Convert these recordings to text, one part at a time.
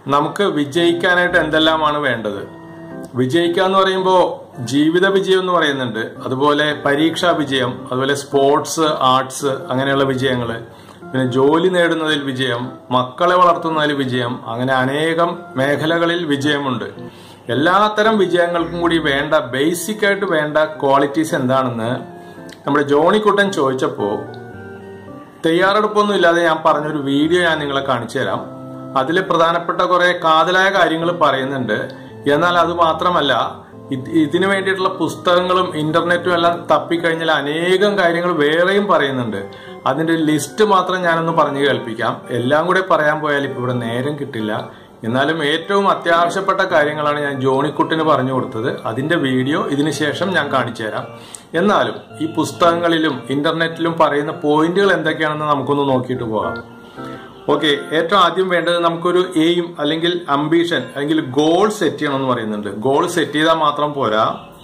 നമുക്ക് വിജയിക്കാനായിട്ട് എന്തെല്ലാമാണ് വേണ്ടത് വിജയിക്കുക എന്ന് പറയുമ്പോൾ ജീവിത വിജയം എന്ന് പറയുന്നുണ്ട് അതുപോലെ പരീക്ഷാ വിജയം അതുപോലെ സ്പോർട്സ് ആർട്സ് അങ്ങനെയുള്ള വിജയങ്ങൾ പിന്നെ ജോലി നേടുന്നതിൽ വിജയം മക്കളെ വളർത്തുന്നതിൽ വിജയം അങ്ങനെ അനേകം മേഖലകളിൽ വിജയമുണ്ട് എല്ലാത്തരം വിജയങ്ങൾക്കും കൂടി വേണ്ട ബേസിക് ആയിട്ട് വേണ്ട ക്വാളിറ്റീസ് എന്താണെന്ന് നമ്മുടെ ജോണിക്കുട്ടൻ ചോദിച്ചപ്പോൾ തയ്യാറെടുപ്പൊന്നും ഇല്ലാതെ ഞാൻ പറഞ്ഞൊരു വീഡിയോ ഞാൻ നിങ്ങളെ കാണിച്ചു തരാം അതിൽ പ്രധാനപ്പെട്ട കുറെ കാതലായ കാര്യങ്ങൾ പറയുന്നുണ്ട് എന്നാൽ അത് മാത്രമല്ല ഇത് ഇതിനു വേണ്ടിയിട്ടുള്ള പുസ്തകങ്ങളും ഇന്റർനെറ്റും എല്ലാം തപ്പിക്കഴിഞ്ഞാൽ അനേകം കാര്യങ്ങൾ വേറെയും പറയുന്നുണ്ട് അതിന്റെ ലിസ്റ്റ് മാത്രം ഞാനൊന്ന് പറഞ്ഞു കേൾപ്പിക്കാം എല്ലാം കൂടെ പറയാൻ പോയാൽ ഇപ്പൊ ഇവിടെ നേരം കിട്ടില്ല എന്നാലും ഏറ്റവും അത്യാവശ്യപ്പെട്ട കാര്യങ്ങളാണ് ഞാൻ ജോണിക്കുട്ടിന് പറഞ്ഞു കൊടുത്തത് അതിന്റെ വീഡിയോ ഇതിനു ശേഷം ഞാൻ കാണിച്ചു തരാം എന്നാലും ഈ പുസ്തകങ്ങളിലും ഇന്റർനെറ്റിലും പറയുന്ന പോയിന്റുകൾ എന്തൊക്കെയാണെന്ന് നമുക്കൊന്ന് നോക്കിയിട്ട് പോകാം ഓക്കെ ഏറ്റവും ആദ്യം വേണ്ടത് നമുക്കൊരു എയിം അല്ലെങ്കിൽ അംബീഷൻ അല്ലെങ്കിൽ ഗോൾ സെറ്റ് ചെയ്യണം എന്ന് പറയുന്നുണ്ട് ഗോൾ സെറ്റ് ചെയ്താൽ മാത്രം പോരാ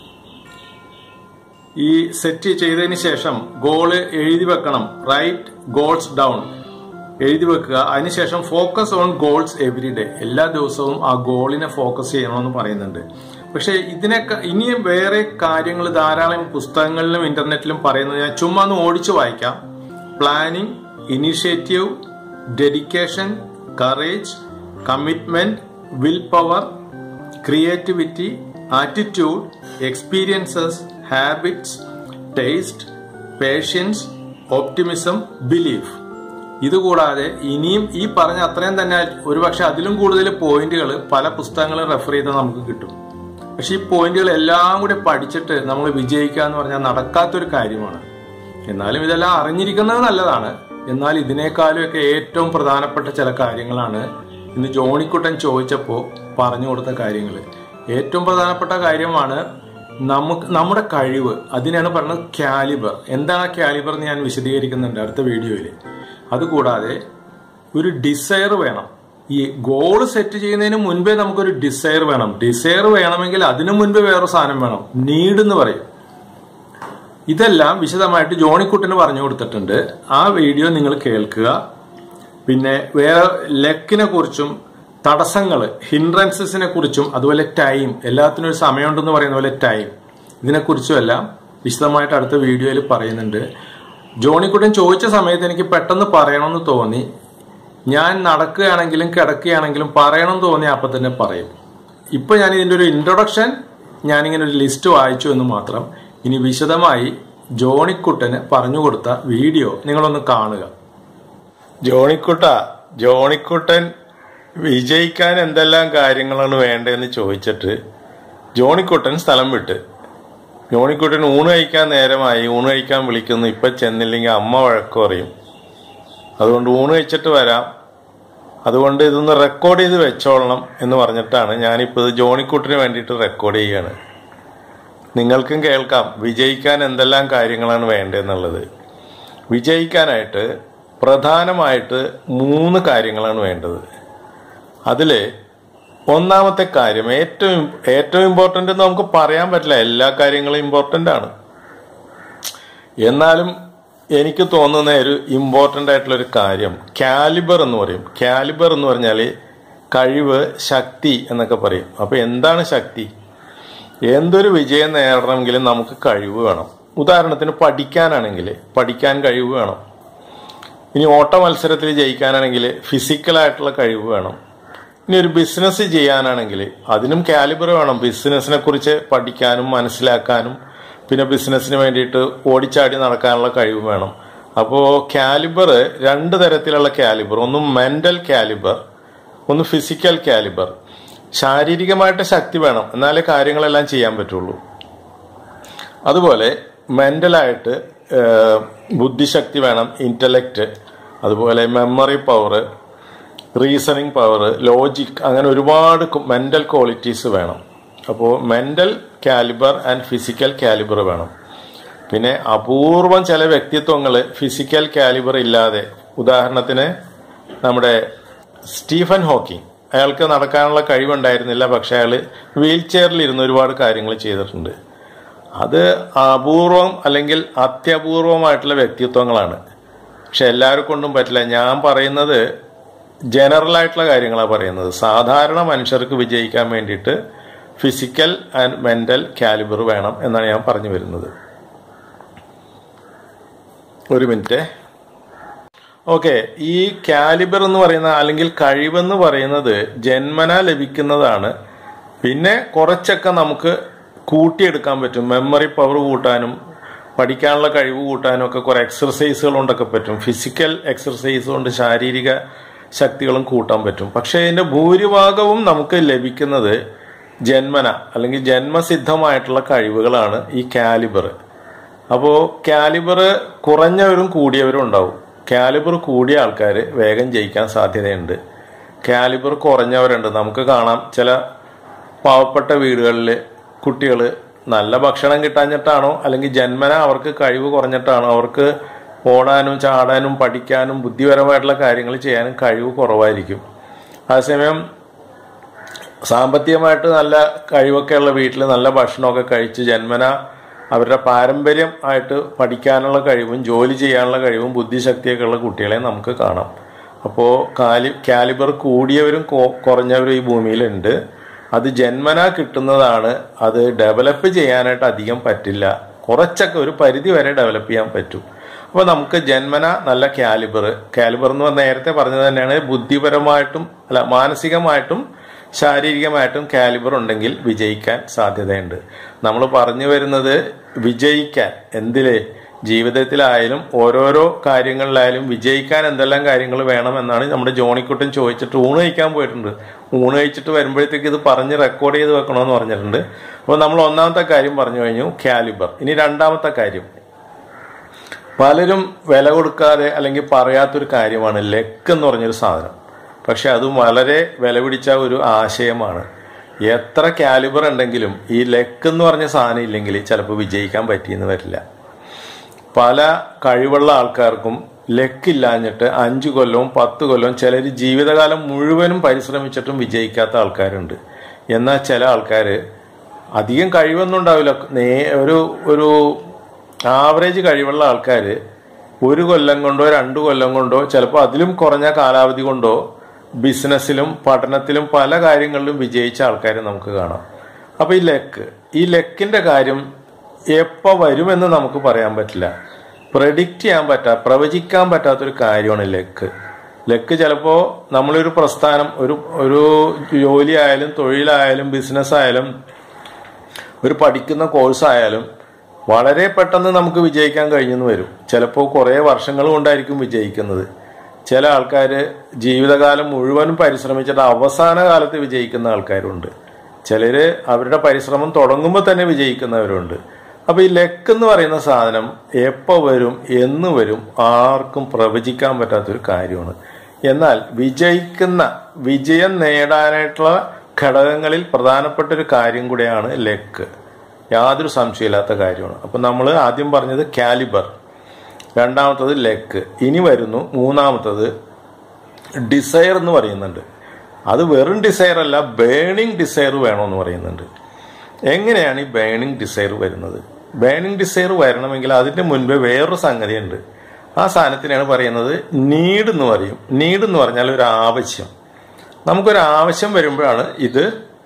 ഈ സെറ്റ് ചെയ്തതിന് ശേഷം ഗോള് എഴുതി വെക്കണം റൈറ്റ് ഗോൾസ് ഡൗൺ എഴുതി വെക്കുക അതിനുശേഷം focus on goals every day എല്ലാ ദിവസവും ആ ഗോളിനെ ഫോക്കസ് ചെയ്യണമെന്ന് പറയുന്നുണ്ട് പക്ഷെ ഇതിനൊക്കെ ഇനിയും വേറെ കാര്യങ്ങൾ ധാരാളം പുസ്തകങ്ങളിലും ഇന്റർനെറ്റിലും പറയുന്നത് ഞാൻ ചുമ്മാ ഒന്ന് ഓടിച്ചു വായിക്കാം planning initiative dedication courage commitment will power creativity attitude experiences habits taste patience optimism belief ഇതുകൂടാതെ ഇനിയും ഈ പറഞ്ഞ അത്രയും തന്നെ ഒരുപക്ഷെ അതിലും കൂടുതൽ പോയിന്റുകൾ പല പുസ്തകങ്ങളും റെഫർ ചെയ്താൽ നമുക്ക് കിട്ടും പക്ഷെ ഈ പോയിന്റുകൾ എല്ലാം കൂടി പഠിച്ചിട്ട് നമ്മൾ വിജയിക്കുക എന്ന് പറഞ്ഞാൽ നടക്കാത്തൊരു കാര്യമാണ് എന്നാലും ഇതെല്ലാം അറിഞ്ഞിരിക്കുന്നത് നല്ലതാണ് എന്നാൽ ഇതിനേക്കാളും ഒക്കെ ഏറ്റവും പ്രധാനപ്പെട്ട ചില കാര്യങ്ങളാണ് ഇന്ന് ജോണിക്കുട്ടൻ ചോദിച്ചപ്പോൾ പറഞ്ഞു കൊടുത്ത കാര്യങ്ങൾ ഏറ്റവും പ്രധാനപ്പെട്ട കാര്യമാണ് നമുക്ക് നമ്മുടെ കഴിവ് അതിനാണ് പറയുന്നത് കാലിബർ എന്താണ് കാലിബർ എന്ന് ഞാൻ വിശദീകരിക്കുന്നുണ്ട് അടുത്ത വീഡിയോയിൽ അതുകൂടാതെ ഒരു ഡിസയർ വേണം ഈ ഗോൾ സെറ്റ് ചെയ്യുന്നതിന് മുൻപേ നമുക്കൊരു ഡിസയർ വേണം ഡിസയർ വേണമെങ്കിൽ അതിനു മുൻപ് വേറെ സാധനം വേണം നീഡ് എന്ന് പറയും ഇതെല്ലാം വിശദമായിട്ട് ജോണിക്കുട്ടിന് പറഞ്ഞു കൊടുത്തിട്ടുണ്ട് ആ വീഡിയോ നിങ്ങൾ കേൾക്കുക പിന്നെ വേറെ ലെക്കിനെ കുറിച്ചും തടസ്സങ്ങൾ ഹിൻഡ്രൻസസിനെ കുറിച്ചും അതുപോലെ ടൈം എല്ലാത്തിനും ഒരു സമയമുണ്ടെന്ന് പറയുന്ന പോലെ ടൈം ഇതിനെക്കുറിച്ചും എല്ലാം വിശദമായിട്ട് അടുത്ത വീഡിയോയിൽ പറയുന്നുണ്ട് ജോണിക്കുട്ടൻ ചോദിച്ച സമയത്ത് എനിക്ക് പെട്ടെന്ന് പറയണമെന്ന് തോന്നി ഞാൻ നടക്കുകയാണെങ്കിലും കിടക്കുകയാണെങ്കിലും പറയണമെന്ന് തോന്നി അപ്പം തന്നെ പറയും ഇപ്പൊ ഞാൻ ഇതിന്റെ ഒരു ഇൻട്രൊഡക്ഷൻ ഞാനിങ്ങനെ ഒരു ലിസ്റ്റ് വായിച്ചു എന്ന് മാത്രം ഇനി വിശദമായി ജോണിക്കുട്ടന് പറഞ്ഞു കൊടുത്ത വീഡിയോ നിങ്ങളൊന്ന് കാണുക ജോണിക്കുട്ട ജോണിക്കുട്ടൻ വിജയിക്കാൻ എന്തെല്ലാം കാര്യങ്ങളാണ് വേണ്ടതെന്ന് ചോദിച്ചിട്ട് ജോണിക്കുട്ടൻ സ്ഥലം വിട്ട് ജോണിക്കുട്ടൻ ഊണ് കഴിക്കാൻ നേരമായി ഊണ് കഴിക്കാൻ വിളിക്കുന്നു ഇപ്പൊ ചെന്നില്ലെങ്കിൽ അമ്മ വഴക്ക് പറയും അതുകൊണ്ട് ഊണ് കഴിച്ചിട്ട് വരാം അതുകൊണ്ട് ഇതൊന്ന് റെക്കോർഡ് ചെയ്ത് വെച്ചോളണം എന്ന് പറഞ്ഞിട്ടാണ് ഞാനിപ്പോൾ ഇത് ജോണിക്കുട്ടിന് വേണ്ടിയിട്ട് റെക്കോർഡ് ചെയ്യാണ് നിങ്ങൾക്കും കേൾക്കാം വിജയിക്കാൻ എന്തെല്ലാം കാര്യങ്ങളാണ് വേണ്ടതെന്നുള്ളത് വിജയിക്കാനായിട്ട് പ്രധാനമായിട്ട് മൂന്ന് കാര്യങ്ങളാണ് വേണ്ടത് അതിൽ ഒന്നാമത്തെ കാര്യം ഏറ്റവും ഏറ്റവും ഇമ്പോർട്ടൻ്റ് എന്ന് നമുക്ക് പറയാൻ പറ്റില്ല എല്ലാ കാര്യങ്ങളും ഇമ്പോർട്ടൻ്റ് ആണ് എന്നാലും എനിക്ക് തോന്നുന്ന ഒരു ഇമ്പോർട്ടൻ്റ് ആയിട്ടുള്ള ഒരു കാര്യം കാലിബർ എന്ന് പറയും കാലിബർ എന്ന് പറഞ്ഞാൽ കഴിവ് ശക്തി എന്നൊക്കെ പറയും അപ്പൊ എന്താണ് ശക്തി എന്തൊരു വിജയം നേടണമെങ്കിലും നമുക്ക് കഴിവ് വേണം ഉദാഹരണത്തിന് പഠിക്കാനാണെങ്കിൽ പഠിക്കാൻ കഴിവ് വേണം ഇനി ഓട്ട മത്സരത്തിൽ ജയിക്കാനാണെങ്കിൽ ഫിസിക്കലായിട്ടുള്ള കഴിവ് വേണം ഇനി ഒരു ബിസിനസ് ചെയ്യാനാണെങ്കിൽ അതിനും കാലിബർ വേണം ബിസിനസിനെ കുറിച്ച് പഠിക്കാനും മനസ്സിലാക്കാനും പിന്നെ ബിസിനസ്സിന് വേണ്ടിയിട്ട് ഓടിച്ചാടി നടക്കാനുള്ള കഴിവ് വേണം അപ്പോൾ കാലിബർ രണ്ട് തരത്തിലുള്ള കാലിബർ ഒന്ന് മെന്റൽ കാലിബർ ഒന്ന് ഫിസിക്കൽ കാലിബർ ശാരീരികമായിട്ട് ശക്തി വേണം എന്നാലേ കാര്യങ്ങളെല്ലാം ചെയ്യാൻ പറ്റുള്ളൂ അതുപോലെ മെന്റലായിട്ട് ബുദ്ധിശക്തി വേണം ഇന്റലക്റ്റ് അതുപോലെ memory power reasoning power logic അങ്ങനെ ഒരുപാട് മെന്റൽ ക്വാളിറ്റീസ് വേണം അപ്പോൾ mental calibre and physical calibre വേണം പിന്നെ അപൂർവം ചില വ്യക്തിത്വങ്ങൾ ഫിസിക്കൽ കാലിബർ ഇല്ലാതെ ഉദാഹരണത്തിന് നമ്മുടെ സ്റ്റീഫൻ ഹോക്കിംഗ് അയാൾക്ക് നടക്കാനുള്ള കഴിവുണ്ടായിരുന്നില്ല പക്ഷെ അയാൾ വീൽ ചെയറിൽ ഇരുന്ന് ഒരുപാട് കാര്യങ്ങൾ ചെയ്തിട്ടുണ്ട് അത് അപൂർവം അല്ലെങ്കിൽ അത്യപൂർവമായിട്ടുള്ള വ്യക്തിത്വങ്ങളാണ് പക്ഷെ എല്ലാവരെ കൊണ്ടും പറ്റില്ല ഞാൻ പറയുന്നത് ജനറൽ ആയിട്ടുള്ള കാര്യങ്ങളാണ് പറയുന്നത് സാധാരണ മനുഷ്യർക്ക് വിജയിക്കാൻ വേണ്ടിയിട്ട് ഫിസിക്കൽ ആൻഡ് മെന്റൽ കാലിബർ വേണം എന്നാണ് ഞാൻ പറഞ്ഞു വരുന്നത് ഒരു മിനിറ്റ് ഓക്കെ ഈ കാലിബർ എന്ന് പറയുന്ന അല്ലെങ്കിൽ കഴിവെന്ന് പറയുന്നത് ജന്മന ലഭിക്കുന്നതാണ് പിന്നെ കുറച്ചൊക്കെ നമുക്ക് കൂട്ടിയെടുക്കാൻ പറ്റും മെമ്മറി പവർ കൂട്ടാനും പഠിക്കാനുള്ള കഴിവ് കൂട്ടാനും ഒക്കെ കുറെ എക്സർസൈസുകൾ കൊണ്ടൊക്കെ പറ്റും ഫിസിക്കൽ എക്സർസൈസ് കൊണ്ട് ശാരീരിക ശക്തികളും കൂട്ടാൻ പറ്റും പക്ഷെ ഇതിന്റെ ഭൂരിഭാഗവും നമുക്ക് ലഭിക്കുന്നത് ജന്മന അല്ലെങ്കിൽ ജന്മസിദ്ധമായിട്ടുള്ള കഴിവുകളാണ് ഈ കാലിബർ അപ്പോൾ കാലിബർ കുറഞ്ഞവരും കൂടിയവരും ഉണ്ടാവും കാലിബർ കൂടിയ ആൾക്കാർ വേഗം ജയിക്കാൻ സാധ്യതയുണ്ട് കാലിബർ കുറഞ്ഞവരുണ്ട് നമുക്ക് കാണാം ചില പാവപ്പെട്ട വീടുകളിൽ കുട്ടികൾ നല്ല ഭക്ഷണം കിട്ടാഞ്ഞിട്ടാണോ അല്ലെങ്കിൽ ജന്മന അവർക്ക് കഴിവ് കുറഞ്ഞിട്ടാണോ അവർക്ക് ഓടാനും ചാടാനും പഠിക്കാനും ബുദ്ധിപരമായിട്ടുള്ള കാര്യങ്ങൾ ചെയ്യാനും കഴിവ് കുറവായിരിക്കും അതേസമയം സാമ്പത്തികമായിട്ട് നല്ല കഴിവൊക്കെ ഉള്ള വീട്ടിൽ നല്ല ഭക്ഷണമൊക്കെ കഴിച്ച് ജന്മന അവരുടെ പാരമ്പര്യം ആയിട്ട് പഠിക്കാനുള്ള കഴിവും ജോലി ചെയ്യാനുള്ള കഴിവും ബുദ്ധിശക്തിയൊക്കെ ഉള്ള കുട്ടികളെ നമുക്ക് കാണാം അപ്പോൾ കാലി കാലിബർ കൂടിയവരും കൊ- കുറഞ്ഞവരും ഈ ഭൂമിയിലുണ്ട് അത് ജന്മന കിട്ടുന്നതാണ് അത് ഡെവലപ്പ് ചെയ്യാനായിട്ട് അധികം പറ്റില്ല കുറച്ചൊക്കെ ഒരു പരിധി വരെ ഡെവലപ്പ് ചെയ്യാൻ പറ്റും അപ്പോൾ നമുക്ക് ജന്മന നല്ല കാലിബർ കാലിബർ എന്ന് പറഞ്ഞാൽ നേരത്തെ പറഞ്ഞത് തന്നെയാണ് ബുദ്ധിപരമായിട്ടും അല്ല മാനസികമായിട്ടും ശാരീരികമായിട്ടും കാലിബർ ഉണ്ടെങ്കിൽ വിജയിക്കാൻ സാധ്യതയുണ്ട് നമ്മൾ പറഞ്ഞു വരുന്നത് വിജയിക്കാൻ എന്തില് ജീവിതത്തിലായാലും ഓരോരോ കാര്യങ്ങളിലായാലും വിജയിക്കാൻ എന്തെല്ലാം കാര്യങ്ങൾ വേണം എന്നാണ് നമ്മുടെ ജോണിക്കുട്ടൻ ചോദിച്ചിട്ട് ഊണ് കഴിക്കാൻ പോയിട്ടുണ്ട് ഊണ് കഴിച്ചിട്ട് വരുമ്പോഴത്തേക്ക് ഇത് പറഞ്ഞ് റെക്കോർഡ് ചെയ്ത് വെക്കണമെന്ന് പറഞ്ഞിട്ടുണ്ട് അപ്പോൾ നമ്മൾ ഒന്നാമത്തെ കാര്യം പറഞ്ഞു കഴിഞ്ഞു കാലിബർ ഇനി രണ്ടാമത്തെ കാര്യം പലരും വില കൊടുക്കാതെ അല്ലെങ്കിൽ പറയാത്തൊരു കാര്യമാണ് ലെക്ക് എന്ന് പറഞ്ഞൊരു സാധനം പക്ഷെ അത് വളരെ വില പിടിച്ച ഒരു ആശയമാണ് എത്ര കാലിബർ ഉണ്ടെങ്കിലും ഈ ലെക്ക് എന്ന് പറഞ്ഞ സാധനം ഇല്ലെങ്കിൽ ചിലപ്പോൾ വിജയിക്കാൻ പറ്റിയെന്ന് വരില്ല പല കഴിവുള്ള ആൾക്കാർക്കും ലെക്കില്ലാഞ്ഞിട്ട് അഞ്ചു കൊല്ലവും പത്ത് കൊല്ലവും ചിലർ ജീവിതകാലം മുഴുവനും പരിശ്രമിച്ചിട്ടും വിജയിക്കാത്ത ആൾക്കാരുണ്ട് എന്നാൽ ചില ആൾക്കാർ അധികം കഴിവൊന്നും ഉണ്ടാവില്ല നേ ഒരു ഒരു ആവറേജ് കഴിവുള്ള ആൾക്കാർ ഒരു കൊല്ലം കൊണ്ടോ രണ്ടു കൊല്ലം കൊണ്ടോ ചിലപ്പോൾ അതിലും കുറഞ്ഞ കാലാവധി കൊണ്ടോ ബിസിനസ്സിലും പഠനത്തിലും പല കാര്യങ്ങളിലും വിജയിച്ച ആൾക്കാരെ നമുക്ക് കാണാം അപ്പൊ ഈ ലെക്ക് ഈ ലെക്കിന്റെ കാര്യം എപ്പോ വരുമെന്ന് നമുക്ക് പറയാൻ പറ്റില്ല പ്രഡിക്റ്റ് ചെയ്യാൻ പറ്റാ പ്രവചിക്കാൻ പറ്റാത്തൊരു കാര്യമാണ് ലെക്ക് ലെക്ക് ചിലപ്പോ നമ്മളൊരു പ്രസ്ഥാനം ഒരു ഒരു ജോലി ആയാലും തൊഴിലായാലും ബിസിനസ് ആയാലും ഒരു പഠിക്കുന്ന കോഴ്സ് ആയാലും വളരെ പെട്ടെന്ന് നമുക്ക് വിജയിക്കാൻ കഴിഞ്ഞെന്ന് വരും ചിലപ്പോൾ കുറേ വർഷങ്ങൾ കൊണ്ടായിരിക്കും വിജയിക്കുന്നത് ചില ആൾക്കാർ ജീവിതകാലം മുഴുവനും പരിശ്രമിച്ചിട്ട് അവസാന കാലത്ത് വിജയിക്കുന്ന ആൾക്കാരുണ്ട് ചിലര് അവരുടെ പരിശ്രമം തുടങ്ങുമ്പോൾ തന്നെ വിജയിക്കുന്നവരുണ്ട് അപ്പൊ ഈ ലെക്ക് എന്ന് പറയുന്ന സാധനം എപ്പോ വരും എന്ന് വരും ആർക്കും പ്രവചിക്കാൻ പറ്റാത്തൊരു കാര്യമാണ് എന്നാൽ വിജയിക്കുന്ന വിജയം നേടാനായിട്ടുള്ള ഘടകങ്ങളിൽ പ്രധാനപ്പെട്ട ഒരു കാര്യം കൂടെയാണ് ലെക്ക് യാതൊരു സംശയമില്ലാത്ത കാര്യമാണ് അപ്പൊ നമ്മൾ ആദ്യം പറഞ്ഞത് കാലിബർ രണ്ടാമത്തത് ലെക്ക് ഇനി വരുന്നു മൂന്നാമത്തത് ഡിസയർ എന്ന് പറയുന്നുണ്ട് അത് വെറും ഡിസയർ അല്ല ബേണിംഗ് ഡിസയർ വേണമെന്ന് പറയുന്നുണ്ട് എങ്ങനെയാണ് ഈ ബേണിംഗ് ഡിസയർ വരുന്നത് ബേണിംഗ് ഡിസയർ വരണമെങ്കിൽ അതിന്റെ മുൻപേ വേറൊരു സംഗതിയുണ്ട് ആ സാധനത്തിനാണ് പറയുന്നത് നീഡ് എന്ന് പറയും നീഡ് എന്ന് പറഞ്ഞാൽ ഒരു ആവശ്യം നമുക്കൊരു ആവശ്യം വരുമ്പോഴാണ് ഇത്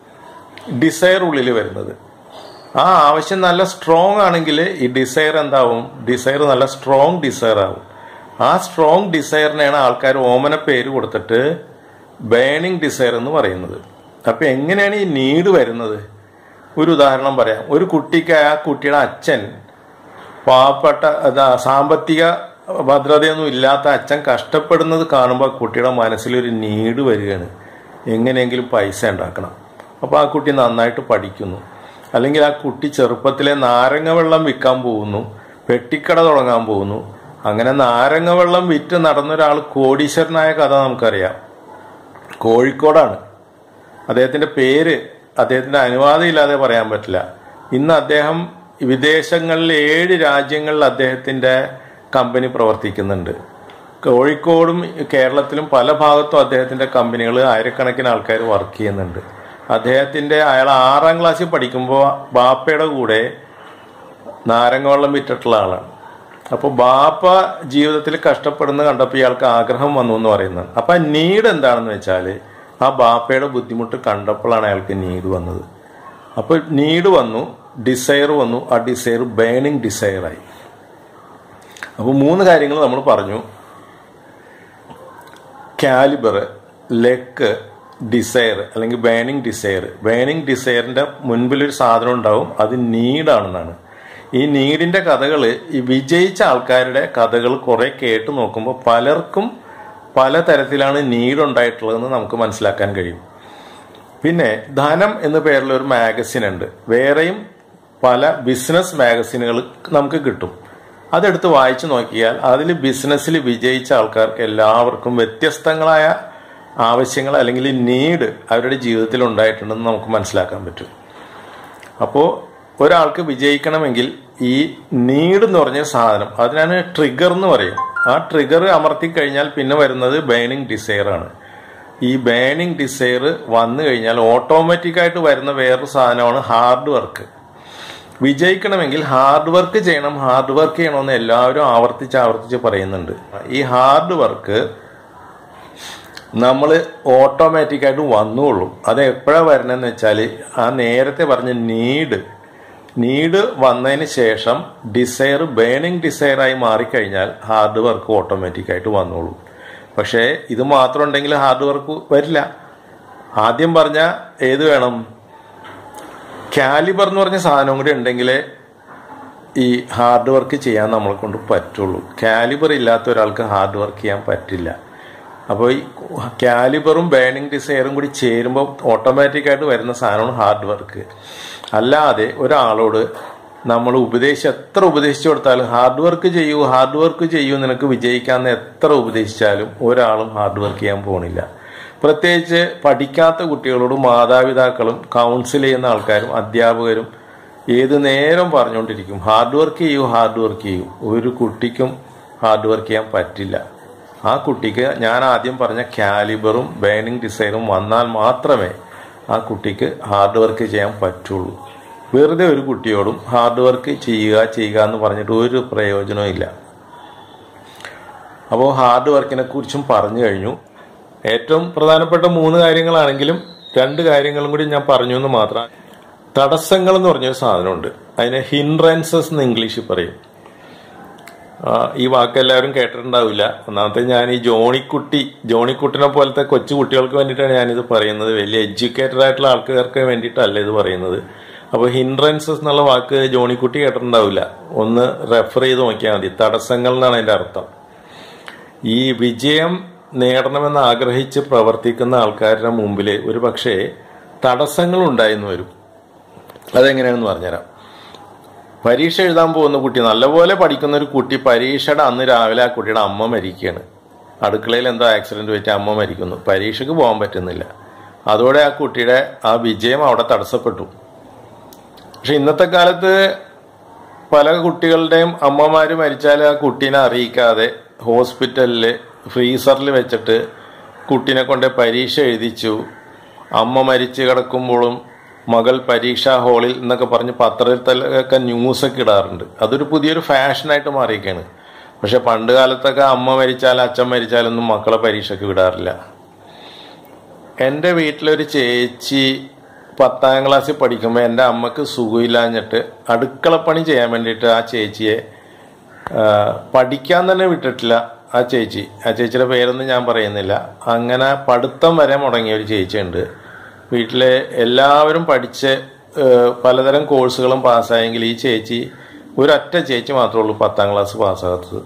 ഡിസയർ ഉള്ളിൽ വരുന്നത് ആ ആവശ്യം നല്ല സ്ട്രോങ് ആണെങ്കിൽ ഈ ഡിസയർ എന്താവും ഡിസയർ നല്ല സ്ട്രോങ് ഡിസയർ ആവും ആ സ്ട്രോങ് ഡിസയറിനെയാണ് ആൾക്കാർ ഓമന പേര് കൊടുത്തിട്ട് ബേണിംഗ് ഡിസയർ എന്ന് പറയുന്നത് അപ്പൊ എങ്ങനെയാണ് ഈ നീഡ് വരുന്നത് ഒരു ഉദാഹരണം പറയാം ഒരു കുട്ടിക്ക് ആ കുട്ടിയുടെ അച്ഛൻ പാവപ്പെട്ട അതാ സാമ്പത്തിക ഭദ്രതയൊന്നും ഇല്ലാത്ത അച്ഛൻ കഷ്ടപ്പെടുന്നത് കാണുമ്പോൾ ആ കുട്ടിയുടെ മനസ്സിലൊരു നീഡ് വരികയാണ് എങ്ങനെയെങ്കിലും പൈസ ഉണ്ടാക്കണം അപ്പോൾ ആ കുട്ടി നന്നായിട്ട് പഠിക്കുന്നു അല്ലെങ്കിൽ ആ കുട്ടി ചെറുപ്പത്തിലെ നാരങ്ങ വെള്ളം വിൽക്കാൻ പോകുന്നു പെട്ടിക്കട തുടങ്ങാൻ പോകുന്നു അങ്ങനെ നാരങ്ങ വെള്ളം വിറ്റ് നടന്ന ഒരാൾ കോടീശ്വരനായ കഥ നമുക്കറിയാം കോഴിക്കോടാണ് അദ്ദേഹത്തിന്റെ പേര് അദ്ദേഹത്തിന്റെ അനുവാദം ഇല്ലാതെ പറയാൻ പറ്റില്ല ഇന്ന് അദ്ദേഹം വിദേശങ്ങളിൽ ഏഴ് രാജ്യങ്ങളിൽ അദ്ദേഹത്തിന്റെ കമ്പനി പ്രവർത്തിക്കുന്നുണ്ട് കോഴിക്കോടും കേരളത്തിലും പല ഭാഗത്തും അദ്ദേഹത്തിന്റെ കമ്പനികൾ ആയിരക്കണക്കിന് ആൾക്കാർ വർക്ക് ചെയ്യുന്നുണ്ട് അദ്ദേഹത്തിന്റെ അയാൾ ആറാം ക്ലാസ്സിൽ പഠിക്കുമ്പോൾ ബാപ്പയുടെ കൂടെ നാരങ്ങ വെള്ളം വിറ്റിട്ടുള്ള ആളാണ് അപ്പോൾ ബാപ്പ ജീവിതത്തിൽ കഷ്ടപ്പെടുന്ന കണ്ടപ്പോൾ ഇയാൾക്ക് ആഗ്രഹം വന്നു എന്ന് പറയുന്നത് അപ്പൊ ആ നീഡ് എന്താണെന്ന് വെച്ചാൽ ആ ബാപ്പയുടെ ബുദ്ധിമുട്ട് കണ്ടപ്പോഴാണ് അയാൾക്ക് നീഡ് വന്നത് അപ്പോൾ നീഡ് വന്നു ഡിസയർ വന്നു ആ ഡിസയർ ബേണിംഗ് ഡിസയറായി അപ്പോൾ മൂന്ന് കാര്യങ്ങൾ നമ്മൾ പറഞ്ഞു കാലിബർ ലെക്ക് ഡിസയർ അല്ലെങ്കിൽ ബേണിംഗ് ഡിസയർ ബേണിംഗ് ഡിസയറിന്റെ മുൻപിൽ ഒരു സാധനം ഉണ്ടാവും അത് നീഡാണെന്നാണ് ഈ നീഡിന്റെ കഥകൾ ഈ വിജയിച്ച ആൾക്കാരുടെ കഥകൾ കുറെ കേട്ട് നോക്കുമ്പോൾ പലർക്കും പല തരത്തിലാണ് നീഡ് ഉണ്ടായിട്ടുള്ളതെന്ന് നമുക്ക് മനസ്സിലാക്കാൻ കഴിയും പിന്നെ ധനം എന്ന പേരിൽ ഒരു മാഗസിൻ ഉണ്ട് വേറെയും പല ബിസിനസ് മാഗസിനുകൾ നമുക്ക് കിട്ടും അതെടുത്ത് വായിച്ചു നോക്കിയാൽ അതിൽ ബിസിനസ്സിൽ വിജയിച്ച ആൾക്കാർക്ക് എല്ലാവർക്കും വ്യത്യസ്തങ്ങളായ ആവശ്യങ്ങൾ അല്ലെങ്കിൽ നീഡ് അവരുടെ ജീവിതത്തിൽ ഉണ്ടായിട്ടുണ്ടെന്ന് നമുക്ക് മനസ്സിലാക്കാൻ പറ്റും അപ്പോൾ ഒരാൾക്ക് വിജയിക്കണമെങ്കിൽ ഈ നീഡ് എന്ന് പറഞ്ഞ സാധനം അതിനാണ് ട്രിഗർ എന്ന് പറയും ആ ട്രിഗർ അമർത്തി കഴിഞ്ഞാൽ പിന്നെ വരുന്നത് ബേണിംഗ് ഡിസയർ ആണ് ഈ ബേണിംഗ് ഡിസയർ വന്നു കഴിഞ്ഞാൽ ഓട്ടോമാറ്റിക്കായിട്ട് വരുന്ന വേറൊരു സാധനമാണ് ഹാർഡ് വർക്ക് വിജയിക്കണമെങ്കിൽ ഹാർഡ് വർക്ക് ചെയ്യണം ഹാർഡ് വർക്ക് ചെയ്യണമെന്ന് എല്ലാവരും ആവർത്തിച്ച് ആവർത്തിച്ച് പറയുന്നുണ്ട് ഈ ഹാർഡ് വർക്ക് നമ്മൾ ഓട്ടോമാറ്റിക്കായിട്ട് വന്നുകൊള്ളും അത് എപ്പോഴാണ് വരണമെന്ന് വെച്ചാൽ ആ നേരത്തെ പറഞ്ഞ നീഡ് നീഡ് വന്നതിന് ശേഷം ഡിസയർ ബേണിംഗ് ഡിസയറായി മാറിക്കഴിഞ്ഞാൽ ഹാർഡ് വർക്ക് ഓട്ടോമാറ്റിക്കായിട്ട് വന്നോളൂ പക്ഷേ ഇത് മാത്രം ഉണ്ടെങ്കിൽ ഹാർഡ് വർക്ക് വരില്ല ആദ്യം പറഞ്ഞ ഏത് വേണം കാലിബർ എന്ന് പറഞ്ഞ സാധനം കൂടി ഉണ്ടെങ്കിലേ ഈ ഹാർഡ് വർക്ക് ചെയ്യാൻ നമ്മളെ കൊണ്ട് പറ്റുള്ളൂ കാലിബർ ഇല്ലാത്ത ഒരാൾക്ക് ഹാർഡ് വർക്ക് ചെയ്യാൻ പറ്റില്ല അപ്പോൾ ഈ കാലിബറും ബേണിംഗ് ഡിസയറും കൂടി ചേരുമ്പോൾ ഓട്ടോമാറ്റിക്കായിട്ട് വരുന്ന സാധനമാണ് ഹാർഡ് വർക്ക് അല്ലാതെ ഒരാളോട് നമ്മൾ ഉപദേശിച്ച് എത്ര ഉപദേശിച്ചു കൊടുത്താലും ഹാർഡ് വർക്ക് ചെയ്യൂ ഹാർഡ് വർക്ക് ചെയ്യൂ നിനക്ക് വിജയിക്കാമെന്ന് എത്ര ഉപദേശിച്ചാലും ഒരാളും ഹാർഡ് വർക്ക് ചെയ്യാൻ പോണില്ല പ്രത്യേകിച്ച് പഠിക്കാത്ത കുട്ടികളോട് മാതാപിതാക്കളും കൗൺസിൽ ചെയ്യുന്ന ആൾക്കാരും അധ്യാപകരും ഏത് നേരം പറഞ്ഞുകൊണ്ടിരിക്കും ഹാർഡ് വർക്ക് ചെയ്യൂ ഹാർഡ് വർക്ക് ചെയ്യൂ ഒരു കുട്ടിക്കും ഹാർഡ് വർക്ക് ചെയ്യാൻ പറ്റില്ല ആ കുട്ടിക്ക് ഞാൻ ആദ്യം പറഞ്ഞ കാലിബറും ബേണിംഗ് ഡിസൈനും വന്നാൽ മാത്രമേ ആ കുട്ടിക്ക് ഹാർഡ് വർക്ക് ചെയ്യാൻ പറ്റുള്ളൂ വെറുതെ ഒരു കുട്ടിയോടും ഹാർഡ് വർക്ക് ചെയ്യുക ചെയ്യുക എന്ന് പറഞ്ഞിട്ട് ഒരു പ്രയോജനവും ഇല്ല അപ്പോൾ ഹാർഡ് വർക്കിനെ കുറിച്ചും പറഞ്ഞു കഴിഞ്ഞു ഏറ്റവും പ്രധാനപ്പെട്ട മൂന്ന് കാര്യങ്ങളാണെങ്കിലും രണ്ട് കാര്യങ്ങളും കൂടി ഞാൻ പറഞ്ഞു എന്ന് മാത്രം തടസ്സങ്ങൾ എന്ന് പറഞ്ഞൊരു സാധനമുണ്ട് അതിനെ ഹിൻഡ്രൻസസ് എന്ന് ഇംഗ്ലീഷിൽ പറയും ആ, ഈ വാക്ക് എല്ലാവരും കേട്ടിട്ടുണ്ടാവില്ല ഒന്നാമത്തെ ഞാൻ ഈ ജോണിക്കുട്ടി ജോണിക്കുട്ടിനെ പോലത്തെ കൊച്ചു കുട്ടികൾക്ക് വേണ്ടിയിട്ടാണ് ഞാനിത് പറയുന്നത് വലിയ എഡ്യൂക്കേറ്റഡ് ആയിട്ടുള്ള ആൾക്കാർക്ക് വേണ്ടിയിട്ടല്ല ഇത് പറയുന്നത് അപ്പോൾ ഹിൻഡ്രൻസസ് എന്നുള്ള വാക്ക് ജോണിക്കുട്ടി കേട്ടിട്ടുണ്ടാവില്ല ഒന്ന് റെഫർ ചെയ്ത് നോക്കിയാൽ മതി തടസ്സങ്ങൾ എന്നാണ് അതിന്റെ അർത്ഥം ഈ വിജയം നേടണമെന്ന് ആഗ്രഹിച്ച് പ്രവർത്തിക്കുന്ന ആൾക്കാരുടെ മുമ്പിൽ ഒരു പക്ഷേ തടസ്സങ്ങൾ ഉണ്ടായെന്ന് വരും അതെങ്ങനെയാണെന്ന് പറഞ്ഞുതരാം പരീക്ഷ എഴുതാൻ പോകുന്ന കുട്ടി നല്ലപോലെ പഠിക്കുന്ന ഒരു കുട്ടി പരീക്ഷയുടെ അന്ന് രാവിലെ ആ കുട്ടിയുടെ അമ്മ മരിക്കുകയാണ് അടുക്കളയിൽ എന്തോ ആക്സിഡന്റ് പറ്റി അമ്മ മരിക്കുന്നു പരീക്ഷയ്ക്ക് പോകാൻ പറ്റുന്നില്ല അതോടെ ആ കുട്ടിയുടെ ആ വിജയം അവിടെ തടസ്സപ്പെട്ടു പക്ഷെ ഇന്നത്തെ കാലത്ത് പല കുട്ടികളുടെയും അമ്മമാര് മരിച്ചാൽ ആ കുട്ടീനെ അറിയിക്കാതെ ഹോസ്പിറ്റലിൽ ഫ്രീസറിൽ വെച്ചിട്ട് കുട്ടീനെ കൊണ്ട് പരീക്ഷ എഴുതിച്ചു അമ്മ മരിച്ചു കിടക്കുമ്പോഴും മകൾ പരീക്ഷാ ഹാളിൽ എന്നൊക്കെ പറഞ്ഞ് പത്രത്തിലൊക്കെ ന്യൂസൊക്കെ ഇടാറുണ്ട് അതൊരു പുതിയൊരു ഫാഷനായിട്ട് മാറിയിരിക്കുകയാണ് പക്ഷെ പണ്ട് കാലത്തൊക്കെ അമ്മ മരിച്ചാൽ അച്ഛൻ മരിച്ചാലൊന്നും മക്കളെ പരീക്ഷയ്ക്ക് വിടാറില്ല എൻ്റെ വീട്ടിലൊരു ചേച്ചി പത്താം ക്ലാസ്സിൽ പഠിക്കുമ്പോൾ എൻ്റെ അമ്മക്ക് സുഖമില്ലാഞ്ഞിട്ട് അടുക്കളപ്പണി ചെയ്യാൻ വേണ്ടിയിട്ട് ആ ചേച്ചിയെ ആ, പഠിക്കാൻ തന്നെ വിട്ടിട്ടില്ല ആ ചേച്ചി ആ ചേച്ചിയുടെ പേരൊന്നും ഞാൻ പറയുന്നില്ല അങ്ങനെ പഠിത്തം വരെ മുടങ്ങിയ ഒരു ചേച്ചിയുണ്ട് വീട്ടിലെ എല്ലാവരും പഠിച്ച് ആ, പലതരം കോഴ്സുകളും പാസ്സായെങ്കിൽ ഈ ചേച്ചി ഒരൊറ്റ ചേച്ചി മാത്രമേ ഉള്ളൂ പത്താം ക്ലാസ് പാസ്സാകാത്തത്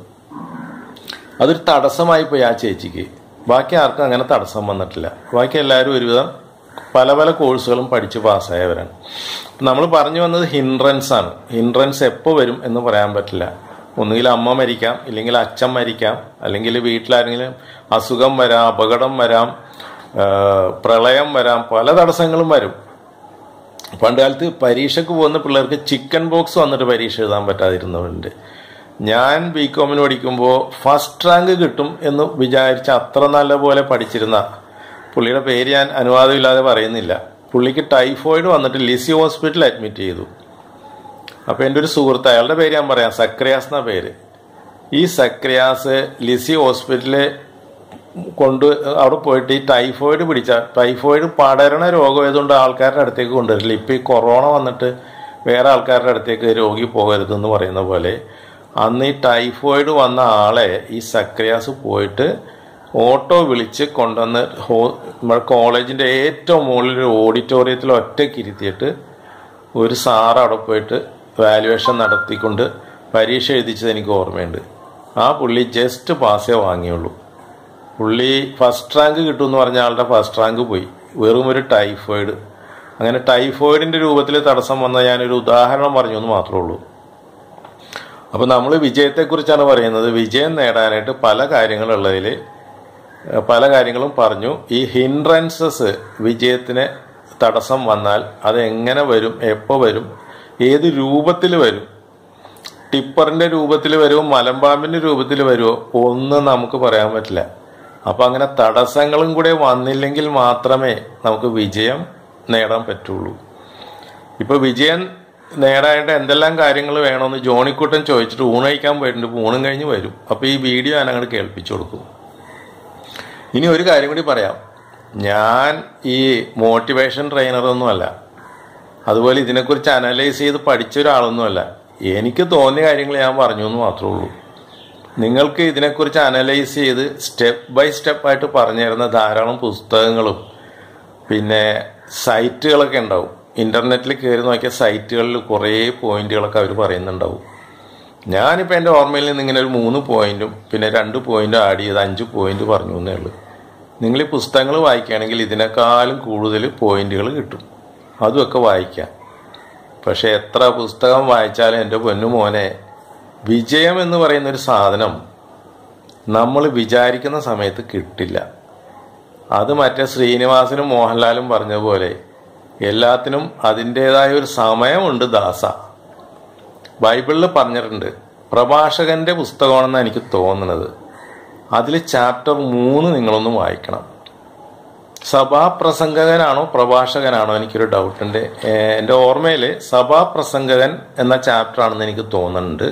അതൊരു തടസ്സമായി പോയി ആ ചേച്ചിക്ക് ബാക്കി ആർക്കും അങ്ങനെ തടസ്സം വന്നിട്ടില്ല ബാക്കി എല്ലാവരും ഒരുവിധം പല പല കോഴ്സുകളും പഠിച്ച് പാസ്സായവരാണ് നമ്മൾ പറഞ്ഞു വന്നത് ഹിൻഡ്രൻസ് ആണ് ഹിൻഡ്രൻസ് എപ്പോൾ വരും എന്ന് പറയാൻ പറ്റില്ല ഒന്നുകിൽ അമ്മ മരിക്കാം ഇല്ലെങ്കിൽ അച്ഛൻ മരിക്കാം അല്ലെങ്കിൽ വീട്ടിലാരെങ്കിലും അസുഖം വരാം അപകടം വരാം ആ, പ്രളയം വരാം പല തടസ്സങ്ങളും വരും പണ്ട് കാലത്ത് പരീക്ഷയ്ക്ക് പോകുന്ന പിള്ളേർക്ക് ചിക്കൻ ബോക്സ് വന്നിട്ട് പരീക്ഷ എഴുതാൻ പറ്റാതിരുന്നവരുണ്ട് ഞാൻ ബി കോമിന് പഠിക്കുമ്പോൾ ഫസ്റ്റ് റാങ്ക് കിട്ടും എന്ന് വിചാരിച്ച് അത്ര നല്ല പോലെ പഠിച്ചിരുന്ന പുള്ളിയുടെ പേര് ഞാൻ അനുവാദമില്ലാതെ പറയുന്നില്ല പുള്ളിക്ക് ടൈഫോയിഡ് വന്നിട്ട് ലിസി ഹോസ്പിറ്റലിൽ അഡ്മിറ്റ് ചെയ്തു അപ്പോൾ എൻ്റെ ഒരു സുഹൃത്ത് അയാളുടെ പേര് ഞാൻ പറയാം സക്രിയാസ് എന്ന പേര് ഈ സക്രിയാസ് ലിസി ഹോസ്പിറ്റലിൽ കൊണ്ട് അവിടെ പോയിട്ട് ഈ ടൈഫോയിഡ് പിടിച്ച ടൈഫോയിഡ് പടരണ രോഗമായതുകൊണ്ട് ആൾക്കാരുടെ അടുത്തേക്ക് കൊണ്ടുവരില്ല ഇപ്പം ഈ കൊറോണ വന്നിട്ട് വേറെ ആൾക്കാരുടെ അടുത്തേക്ക് രോഗി പോകരുതെന്ന് പറയുന്ന പോലെ അന്ന് ഈ ടൈഫോയിഡ് വന്ന ആളെ ഈ സക്രിയാസ് പോയിട്ട് ഓട്ടോ വിളിച്ച് കൊണ്ടുവന്ന് ഹോ നമ്മുടെ കോളേജിൻ്റെ ഏറ്റവും മുകളിൽ ഒരു ഓഡിറ്റോറിയത്തിൽ ഒറ്റയ്ക്ക് ഇരുത്തിയിട്ട് ഒരു സാറ് അവിടെ പോയിട്ട് വാലുവേഷൻ നടത്തിക്കൊണ്ട് പരീക്ഷ എഴുതിച്ചത് എനിക്ക് ഓർമ്മയുണ്ട് ആ പുള്ളി ജസ്റ്റ് പാസ്സേ വാങ്ങിയുള്ളൂ പുള്ളി ഫസ്റ്റ് റാങ്ക് കിട്ടുമെന്ന് പറഞ്ഞ ആളുടെ ഫസ്റ്റ് റാങ്ക് പോയി വെറും ഒരു ടൈഫോയിഡ് അങ്ങനെ ടൈഫോയിഡിന്റെ രൂപത്തിൽ തടസ്സം വന്ന ഞാനൊരു ഉദാഹരണം പറഞ്ഞു എന്ന് മാത്രമേ ഉള്ളൂ അപ്പോൾ നമ്മൾ വിജയത്തെക്കുറിച്ചാണ് പറയുന്നത് വിജയം നേടാനായിട്ട് പല കാര്യങ്ങളുള്ളതിൽ പല കാര്യങ്ങളും പറഞ്ഞു ഈ ഹിൻഡ്രൻസസ് വിജയത്തിന് തടസ്സം വന്നാൽ അത് എങ്ങനെ വരും എപ്പോൾ വരും ഏത് രൂപത്തിൽ വരും ടിപ്പറിന്റെ രൂപത്തിൽ വരുമോ മലമ്പാമ്പിന്റെ രൂപത്തിൽ വരുമോ ഒന്നും നമുക്ക് പറയാൻ പറ്റില്ല അപ്പൊ അങ്ങനെ തടസ്സങ്ങളും കൂടെ വന്നില്ലെങ്കിൽ മാത്രമേ നമുക്ക് വിജയം നേടാൻ പറ്റുള്ളൂ ഇപ്പൊ വിജയം നേടാനായിട്ട് എന്തെല്ലാം കാര്യങ്ങൾ വേണമെന്ന് ജോണിക്കുട്ടൻ ചോദിച്ചിട്ട് ഊണയിക്കാൻ പോയിട്ടുണ്ട് ഇപ്പൊ ഊണും കഴിഞ്ഞ് വരും അപ്പൊ ഈ വീഡിയോ ഞാൻ അങ്ങോട്ട് കേൾപ്പിച്ചു കൊടുക്കും ഇനി ഒരു കാര്യം കൂടി പറയാം ഞാൻ ഈ മോട്ടിവേഷൻ ട്രെയിനറൊന്നുമല്ല അതുപോലെ ഇതിനെക്കുറിച്ച് അനലൈസ് ചെയ്ത് പഠിച്ച ഒരാളൊന്നുമല്ല എനിക്ക് തോന്നിയ കാര്യങ്ങൾ ഞാൻ പറഞ്ഞു എന്ന് മാത്രമേ ഉള്ളൂ നിങ്ങൾക്ക് ഇതിനെക്കുറിച്ച് അനലൈസ് ചെയ്ത് സ്റ്റെപ്പ് ബൈ സ്റ്റെപ്പായിട്ട് പറഞ്ഞു തരുന്ന ധാരാളം പുസ്തകങ്ങളും പിന്നെ സൈറ്റുകളൊക്കെ ഉണ്ടാവും ഇൻ്റർനെറ്റിൽ കയറി നോക്കിയ സൈറ്റുകളിൽ കുറേ പോയിന്റുകളൊക്കെ അവർ പറയുന്നുണ്ടാവും ഞാനിപ്പോൾ എൻ്റെ ഓർമ്മയിൽ നിന്ന് ഇങ്ങനെ ഒരു മൂന്ന് പോയിന്റും പിന്നെ രണ്ട് പോയിന്റ് ആഡ് ചെയ്ത് അഞ്ച് പോയിന്റ് പറഞ്ഞു എന്നേ ഉള്ളൂ നിങ്ങൾ ഈ പുസ്തകങ്ങൾ വായിക്കുകയാണെങ്കിൽ ഇതിനേക്കാളും കൂടുതൽ പോയിന്റുകൾ കിട്ടും അതുമൊക്കെ വായിക്കാം പക്ഷെ എത്ര പുസ്തകം വായിച്ചാലും എൻ്റെ പൊന്നു മോനെ വിജയം എന്ന് പറയുന്ന ഒരു സാധനം നമ്മൾ വിചാരിക്കുന്ന സമയത്ത് കിട്ടില്ല അത് മറ്റേ ശ്രീനിവാസനും മോഹൻലാലും പറഞ്ഞ പോലെ എല്ലാത്തിനും അതിൻ്റെതായ ഒരു സമയമുണ്ട് ദാസ ബൈബിളിൽ പറഞ്ഞിട്ടുണ്ട് പ്രഭാഷകന്റെ പുസ്തകമാണെന്ന് എനിക്ക് തോന്നുന്നത് അതിൽ ചാപ്റ്റർ മൂന്ന് നിങ്ങളൊന്ന് വായിക്കണം സഭാപ്രസംഗകനാണോ പ്രഭാഷകനാണോ എനിക്കൊരു ഡൗട്ടുണ്ട് എൻ്റെ ഓർമ്മയിൽ സഭാപ്രസംഗകൻ എന്ന ചാപ്റ്റർ ആണെന്ന് എനിക്ക് തോന്നുന്നുണ്ട്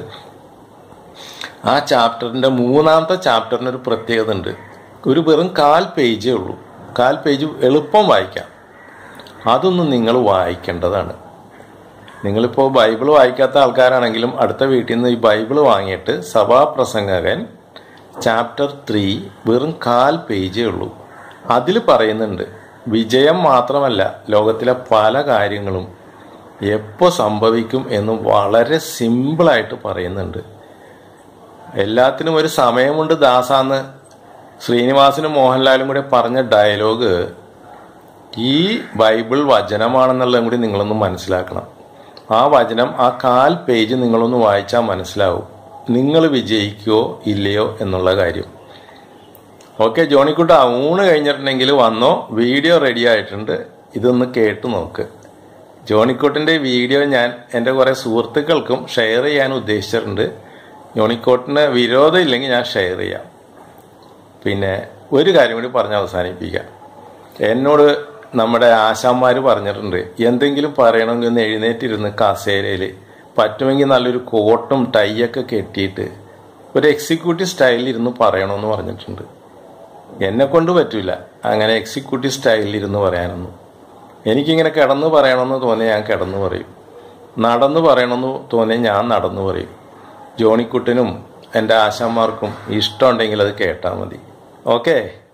ആ ചാപ്റ്ററിൻ്റെ മൂന്നാമത്തെ ചാപ്റ്ററിന് ഒരു പ്രത്യേകത ഉണ്ട് ഒരു വെറും കാൽ പേജേ ഉള്ളൂ കാൽ പേജ് എളുപ്പം വായിക്കാം അതൊന്നും നിങ്ങൾ വായിക്കേണ്ടതാണ് നിങ്ങളിപ്പോൾ ബൈബിൾ വായിക്കാത്ത ആൾക്കാരാണെങ്കിലും അടുത്ത വീട്ടിൽ നിന്ന് ഈ ബൈബിൾ വാങ്ങിയിട്ട് സഭാപ്രസംഗകൻ ചാപ്റ്റർ ത്രീ വെറും കാൽ പേജേ ഉള്ളൂ അതിൽ പറയുന്നുണ്ട് വിജയം മാത്രമല്ല ലോകത്തിലെ പല കാര്യങ്ങളും എപ്പോൾ സംഭവിക്കും എന്ന് വളരെ സിമ്പിളായിട്ട് പറയുന്നുണ്ട് എല്ലാത്തിനും ഒരു സമയമുണ്ട് ദാസാന്ന് ശ്രീനിവാസനും മോഹൻലാലും കൂടെ പറഞ്ഞ ഡയലോഗ് ഈ ബൈബിൾ വചനമാണെന്നുള്ളതും കൂടി നിങ്ങളൊന്ന് മനസ്സിലാക്കണം ആ വചനം ആ കാൽ പേജ് നിങ്ങളൊന്ന് വായിച്ചാൽ മനസ്സിലാവും നിങ്ങൾ വിജയിക്കുകയോ ഇല്ലയോ എന്നുള്ള കാര്യം ഓക്കെ ജോണിക്കുട്ട ഊണ് കഴിഞ്ഞിട്ടുണ്ടെങ്കിൽ വന്നോ വീഡിയോ റെഡി ആയിട്ടുണ്ട് ഇതൊന്ന് കേട്ട് നോക്ക് ജോണിക്കോട്ടിൻ്റെ വീഡിയോ ഞാൻ എൻ്റെ കുറേ സുഹൃത്തുക്കൾക്കും ഷെയർ ചെയ്യാൻ ഉദ്ദേശിച്ചിട്ടുണ്ട് ജോണിക്കോട്ടിന് വിരോധം ഇല്ലെങ്കിൽ ഞാൻ ഷെയർ ചെയ്യാം പിന്നെ ഒരു കാര്യം കൂടി പറഞ്ഞ് അവസാനിപ്പിക്കാം എന്നോട് നമ്മുടെ ആശാന്മാർ പറഞ്ഞിട്ടുണ്ട് എന്തെങ്കിലും പറയണമെങ്കിൽ ഒന്ന് എഴുന്നേറ്റിരുന്ന് കസേരയിൽ പറ്റുമെങ്കിൽ നല്ലൊരു കോട്ടും ടൈയൊക്കെ കെട്ടിയിട്ട് ഒരു എക്സിക്യൂട്ടീവ് സ്റ്റൈലിൽ ഇരുന്ന് പറയണമെന്ന് പറഞ്ഞിട്ടുണ്ട് എന്നെ കൊണ്ട് പറ്റില്ല അങ്ങനെ എക്സിക്യൂട്ടീവ് സ്റ്റൈലിൽ ഇരുന്ന് പറയാനൊന്നും എനിക്കിങ്ങനെ കിടന്ന് പറയണമെന്ന് തോന്നിയാൽ ഞാൻ കിടന്നു പറയും നടന്നു പറയണമെന്ന് തോന്നിയാൽ ഞാൻ നടന്നു പറയും ജോണിക്കുട്ടനും എൻ്റെ ആശാന്മാർക്കും ഇഷ്ടമുണ്ടെങ്കിൽ അത് കേട്ടാൽ മതി ഓക്കേ